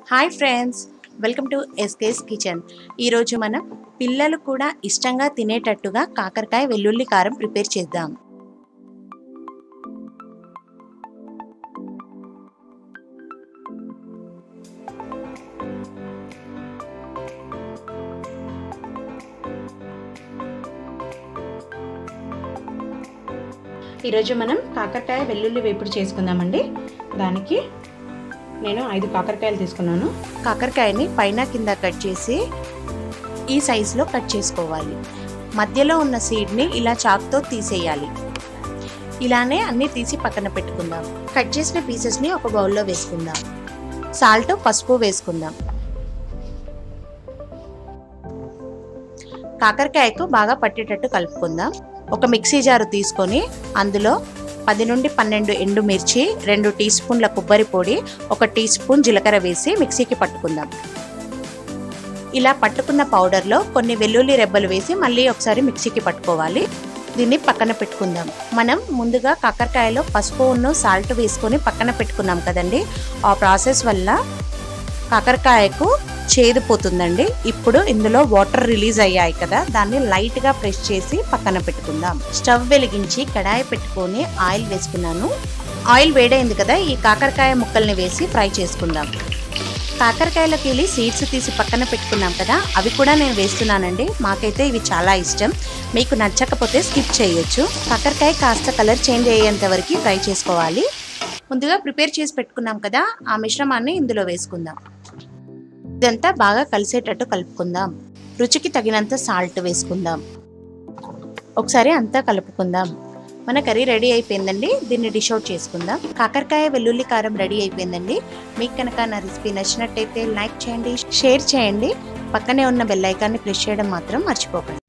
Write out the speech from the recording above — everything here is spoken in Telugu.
hi friends welcome to SK's kitchen ఈరోజు మనం పిల్లలు కూడా ఇష్టంగా తినేటట్టుగా కాకరకాయ వెల్లుల్లి కారం ప్రిపేర్ చేద్దాం ఈరోజు మనం కాకరకాయ వెల్లుల్లి వేపుడు చేసుకుందామండి దానికి నేను ఐదు కాకరకాయలు తీసుకున్నాను కాకరకాయని పైన కింద కట్ చేసి ఈ సైజులో కట్ చేసుకోవాలి మధ్యలో ఉన్న సీడ్ని ఇలా చాక్తో తీసేయాలి ఇలానే అన్నీ తీసి పక్కన పెట్టుకుందాం కట్ చేసిన పీసెస్ని ఒక బౌల్లో వేసుకుందాం సాల్ట్ పసుపు వేసుకుందాం కాకరకాయకు బాగా పట్టేటట్టు కలుపుకుందాం ఒక మిక్సీ జారు తీసుకొని అందులో పది నుండి పన్నెండు ఎండుమిర్చి రెండు టీ స్పూన్ల కొబ్బరి పొడి ఒక టీ స్పూన్ జీలకర్ర వేసి మిక్సీకి పట్టుకుందాం ఇలా పట్టుకున్న పౌడర్లో కొన్ని వెల్లుల్లి రెబ్బలు వేసి మళ్ళీ ఒకసారి మిక్సీకి పట్టుకోవాలి దీన్ని పక్కన పెట్టుకుందాం మనం ముందుగా కాకరకాయలో పసుపు ఉన్న సాల్ట్ వేసుకొని పక్కన పెట్టుకున్నాం కదండి ఆ ప్రాసెస్ వల్ల కాకరకాయకు చేదు పోతుందండి ఇప్పుడు ఇందులో వాటర్ రిలీజ్ అయ్యాయి కదా దాన్ని లైట్గా ప్రెస్ చేసి పక్కన పెట్టుకుందాం స్టవ్ వెలిగించి కడాయి పెట్టుకొని ఆయిల్ వేసుకున్నాను ఆయిల్ వేడైంది కదా ఈ కాకరకాయ ముక్కల్ని వేసి ఫ్రై చేసుకుందాం కాకరకాయలోకి వెళ్ళి సీడ్స్ తీసి పక్కన పెట్టుకున్నాం కదా అవి కూడా నేను వేస్తున్నానండి మాకైతే ఇవి చాలా ఇష్టం మీకు నచ్చకపోతే స్కిప్ చేయొచ్చు కాకరకాయ కాస్త కలర్ చేంజ్ అయ్యేంత వరకు ఫ్రై చేసుకోవాలి ముందుగా ప్రిపేర్ చేసి పెట్టుకున్నాం కదా ఆ మిశ్రమాన్ని ఇందులో వేసుకుందాం ఇదంతా బాగా కలిసేటట్టు కలుపుకుందాం రుచికి తగినంత సాల్ట్ వేసుకుందాం ఒకసారి అంతా కలుపుకుందాం మన కర్రీ రెడీ అయిపోయిందండి దీన్ని డిష్ అవుట్ చేసుకుందాం కాకరకాయ వెల్లుల్లి కారం రెడీ అయిపోయిందండి మీకు కనుక నా రెసిపీ నచ్చినట్టయితే లైక్ చేయండి షేర్ చేయండి పక్కనే ఉన్న బెల్ ఐకాన్ని ప్రెస్ చేయడం మాత్రం మర్చిపోకండి